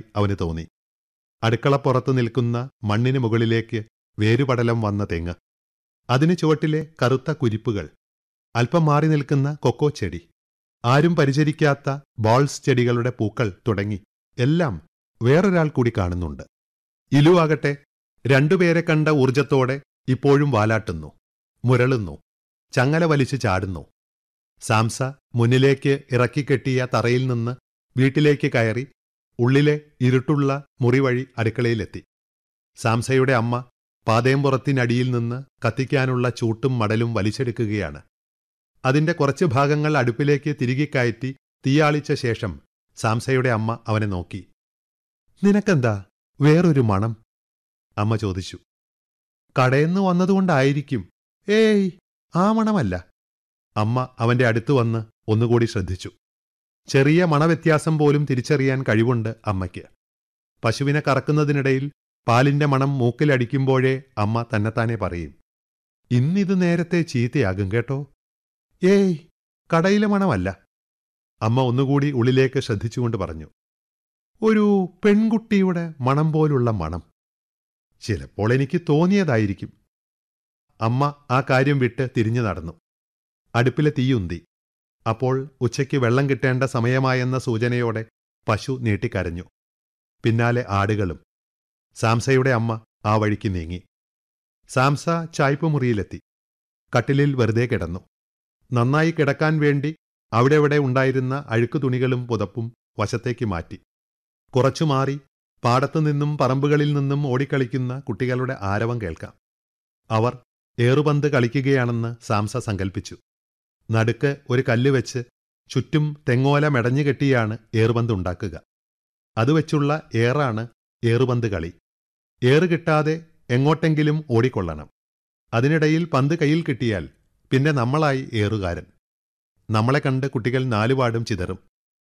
അവന് തോന്നി അടുക്കളപ്പുറത്ത് നിൽക്കുന്ന മണ്ണിന് മുകളിലേക്ക് വേരുപടലം വന്ന തെങ്ങ് അതിന് ചുവട്ടിലെ കറുത്ത കുരിപ്പുകൾ അല്പം മാറി നിൽക്കുന്ന കൊക്കോ ചെടി ആരും പരിചരിക്കാത്ത ബോൾസ് ചെടികളുടെ പൂക്കൾ തുടങ്ങി എല്ലാം വേറൊരാൾ കൂടി കാണുന്നുണ്ട് ഇലു ആകട്ടെ രണ്ടുപേരെ കണ്ട ഊർജത്തോടെ ഇപ്പോഴും വാലാട്ടുന്നു മുരളുന്നു ചങ്ങല വലിച്ചു ചാടുന്നു സാംസ മുന്നിലേക്ക് ഇറക്കിക്കെട്ടിയ തറയിൽ നിന്ന് വീട്ടിലേക്ക് കയറി ഉള്ളിലെ ഇരുട്ടുള്ള മുറി വഴി അടുക്കളയിലെത്തി സാംസയുടെ അമ്മ പാതയംപുറത്തിനടിയിൽ നിന്ന് കത്തിക്കാനുള്ള ചൂട്ടും മടലും വലിച്ചെടുക്കുകയാണ് അതിന്റെ കുറച്ച് ഭാഗങ്ങൾ അടുപ്പിലേക്ക് തിരികെ കയറ്റി തീയാളിച്ച ശേഷം സാംസയുടെ അമ്മ അവനെ നോക്കി നിനക്കെന്താ വേറൊരു മണം അമ്മ ചോദിച്ചു കടയെന്ന് വന്നതുകൊണ്ടായിരിക്കും ഏയ് ആ മണമല്ല അമ്മ അവന്റെ അടുത്ത് വന്ന് ഒന്നുകൂടി ശ്രദ്ധിച്ചു ചെറിയ മണവ്യത്യാസം പോലും തിരിച്ചറിയാൻ കഴിവുണ്ട് അമ്മയ്ക്ക് പശുവിനെ കറക്കുന്നതിനിടയിൽ പാലിന്റെ മണം മൂക്കിലടിക്കുമ്പോഴേ അമ്മ തന്നെത്താനെ പറയും ഇന്നിത് നേരത്തെ ചീത്തയാകും കേട്ടോ ഏയ് കടയിലെ മണമല്ല അമ്മ ഒന്നുകൂടി ഉള്ളിലേക്ക് ശ്രദ്ധിച്ചുകൊണ്ട് പറഞ്ഞു ഒരു പെൺകുട്ടിയുടെ മണം പോലുള്ള മണം ചിലപ്പോൾ എനിക്ക് തോന്നിയതായിരിക്കും അമ്മ ആ കാര്യം വിട്ട് തിരിഞ്ഞു നടന്നു അടുപ്പിലെ തീയുന്തി അപ്പോൾ ഉച്ചയ്ക്ക് വെള്ളം കിട്ടേണ്ട സമയമായെന്ന സൂചനയോടെ പശു നീട്ടിക്കരഞ്ഞു പിന്നാലെ ആടുകളും സാംസയുടെ അമ്മ ആ വഴിക്ക് നീങ്ങി സാംസ ചായ്പ മുറിയിലെത്തി കട്ടിലിൽ വെറുതെ കിടന്നു നന്നായി കിടക്കാൻ വേണ്ടി അവിടെവിടെ ഉണ്ടായിരുന്ന അഴുക്കു തുണികളും പുതപ്പും വശത്തേക്ക് മാറ്റി കുറച്ചു മാറി പാടത്തു നിന്നും പറമ്പുകളിൽ നിന്നും ഓടിക്കളിക്കുന്ന കുട്ടികളുടെ ആരവം കേൾക്കാം അവർ ഏറുപന്ത് കളിക്കുകയാണെന്ന് സാംസ സങ്കൽപ്പിച്ചു നടുക്ക് ഒരു കല്ല് വെച്ച് ചുറ്റും തെങ്ങോല മെടഞ്ഞു കെട്ടിയാണ് ഏറുപന്ത് ഉണ്ടാക്കുക അതുവെച്ചുള്ള ഏറാണ് ഏറുപന്ത് കളി ഏറ് കിട്ടാതെ എങ്ങോട്ടെങ്കിലും ഓടിക്കൊള്ളണം അതിനിടയിൽ പന്ത് കയ്യിൽ കിട്ടിയാൽ പിന്നെ നമ്മളായി ഏറുകാരൻ നമ്മളെ കണ്ട് കുട്ടികൾ നാലുപാടും ചിതറും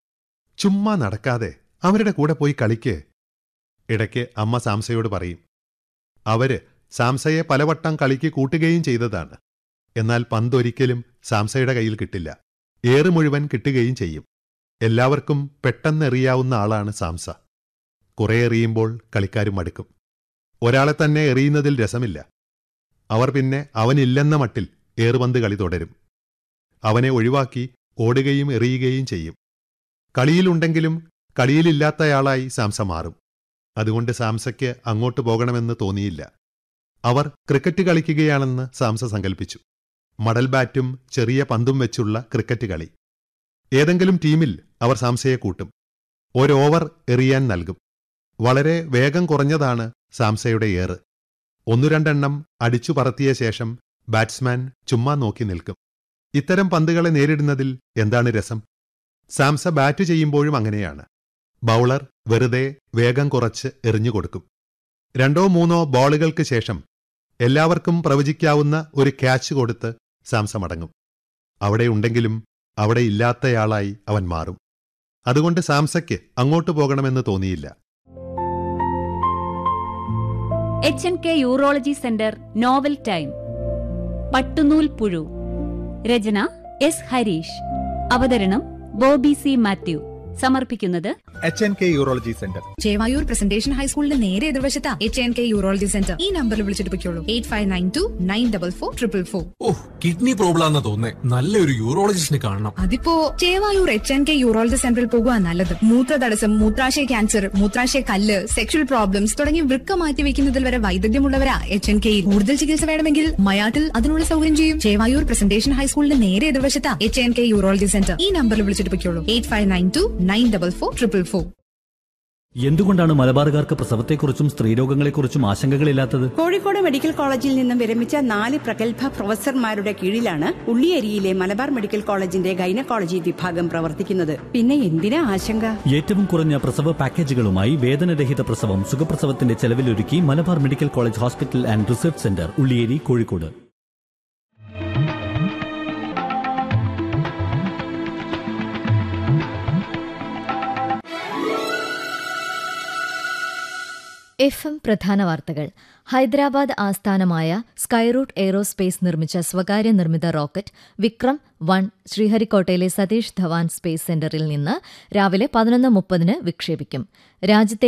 ചുമ്മാ നടക്കാതെ അവരുടെ കൂടെ പോയി കളിക്ക് ഇടയ്ക്ക് അമ്മ സാംസയോട് പറയും അവര് സാംസയെ പലവട്ടം കളിക്ക് കൂട്ടുകയും ചെയ്തതാണ് എന്നാൽ പന്തൊരിക്കലും സാംസയുടെ കയ്യിൽ കിട്ടില്ല ഏറ് മുഴുവൻ കിട്ടുകയും ചെയ്യും എല്ലാവർക്കും പെട്ടെന്നെറിയാവുന്ന ആളാണ് സാംസ കുറെ എറിയുമ്പോൾ കളിക്കാരും മടുക്കും ഒരാളെ തന്നെ എറിയുന്നതിൽ രസമില്ല അവർ പിന്നെ അവനില്ലെന്ന മട്ടിൽ ഏറുപന്ത് കളി തുടരും അവനെ ഒഴിവാക്കി ഓടുകയും എറിയുകയും ചെയ്യും കളിയിലുണ്ടെങ്കിലും കളിയിലില്ലാത്തയാളായി സാംസ മാറും അതുകൊണ്ട് സാംസയ്ക്ക് അങ്ങോട്ട് പോകണമെന്ന് തോന്നിയില്ല അവർ ക്രിക്കറ്റ് കളിക്കുകയാണെന്ന് സാംസ സങ്കൽപ്പിച്ചു മടൽ ബാറ്റും ചെറിയ പന്തും വെച്ചുള്ള ക്രിക്കറ്റ് കളി ഏതെങ്കിലും ടീമിൽ അവർ സാംസയെ കൂട്ടും ഒരു ഓവർ എറിയാൻ നൽകും വളരെ വേഗം കുറഞ്ഞതാണ് സാംസയുടെ ഏറ് ഒന്നു രണ്ടെണ്ണം അടിച്ചു പറത്തിയ ശേഷം ബാറ്റ്സ്മാൻ ചുമ്മാ നോക്കി നിൽക്കും ഇത്തരം പന്തുകളെ നേരിടുന്നതിൽ എന്താണ് രസം സാംസ ബാറ്റ് ചെയ്യുമ്പോഴും അങ്ങനെയാണ് ബൗളർ വെറുതെ വേഗം കുറച്ച് എറിഞ്ഞുകൊടുക്കും രണ്ടോ മൂന്നോ ബോളുകൾക്ക് ശേഷം എല്ലാവർക്കും പ്രവചിക്കാവുന്ന ഒരു ക്യാച്ച് കൊടുത്ത് സാംസ മടങ്ങും അവിടെ ഉണ്ടെങ്കിലും അവിടെ ഇല്ലാത്തയാളായി അവൻ മാറും അതുകൊണ്ട് സാംസയ്ക്ക് അങ്ങോട്ട് പോകണമെന്ന് തോന്നിയില്ല H N K urology centre novel time പട്ടുനൂൽ പുഴു രചന എസ് ഹരീഷ് അവതരണം ബോബി സി മാത്യു സമർപ്പിക്കുന്നത് H N K urology centre Chevayur Presentation ഹൈസ്കൂളിന്റെ നേരെ എതിർവശത്താ H N K urology centre ഈ നമ്പറിൽ വിളിച്ചിട്ട് പൊയ്ക്കോളൂ eight five nine two nine double four triple four oh kidney problem ആണെന്ന് തോന്നേ നല്ലൊരു യൂറോളജിസ്റ്റിനെ കാണണം അതിപ്പോ Chevayur H N K urology സെന്ററിൽ പോകുക നല്ലത് മൂത്രതടസ്സം മൂത്രാശയ ക്യാൻസർ മൂത്രാശയ കല്ല് സെക്ഷൽ പ്രോബ്ലംസ് തുടങ്ങി വൃക്ക മാറ്റി വെക്കുന്നതിൽ വരെ വൈദഗ്ധ്യമുള്ളവരാ എച്ച് എൻ കെയിൽ കൂടുതൽ ചികിത്സ വേണമെങ്കിൽ മയാട്ടിൽ അതിനുള്ള സൗകര്യം ചെയ്യും ചേവായൂർ പ്രസന്റേഷൻ ഹൈസ്കൂളിന്റെ നേരെ എതിർവശത്താ H N K urology centre ഈ നമ്പറിൽ വിളിച്ചിട്ട് പൊയ്ക്കോളൂ eight five nine two nine double four triple four എന്തുകൊണ്ടാണ് മലബാറുകാർക്ക് പ്രസവത്തെക്കുറിച്ചും സ്ത്രീരോഗങ്ങളെക്കുറിച്ചും ആശങ്കകളില്ലാത്തത് കോഴിക്കോട് മെഡിക്കൽ കോളേജിൽ നിന്നും വിരമിച്ച നാല് പ്രഗത്ഭ പ്രൊഫസർമാരുടെ കീഴിലാണ് ഉള്ളിയേരിയിലെ മലബാർ മെഡിക്കൽ കോളേജിന്റെ ഗൈനക്കോളജി വിഭാഗം പ്രവർത്തിക്കുന്നത് പിന്നെ എന്തിനാ ആശങ്ക ഏറ്റവും കുറഞ്ഞ പ്രസവ പാക്കേജുകളുമായി വേദനരഹിത പ്രസവം സുഖപ്രസവത്തിന്റെ ചെലവിലൊരുക്കി Malabar medical college hospital and research centre Ulliyeri Kozhikode F M പ്രധാന വാർത്തകൾ ഹൈദരാബാദ് ആസ്ഥാനമായ സ്കൈറൂട്ട് എയ്റോസ്പേസ് നിർമ്മിച്ച സ്വകാര്യ നിർമ്മിത റോക്കറ്റ് വിക്രം വൺ ശ്രീഹരിക്കോട്ടയിലെ സതീഷ് ധവാൻ സ്പേസ് സെന്ററിൽ നിന്ന് രാവിലെ പതിനൊന്ന് മുപ്പതിന് വിക്ഷേപിക്കും രാജ്യത്തെ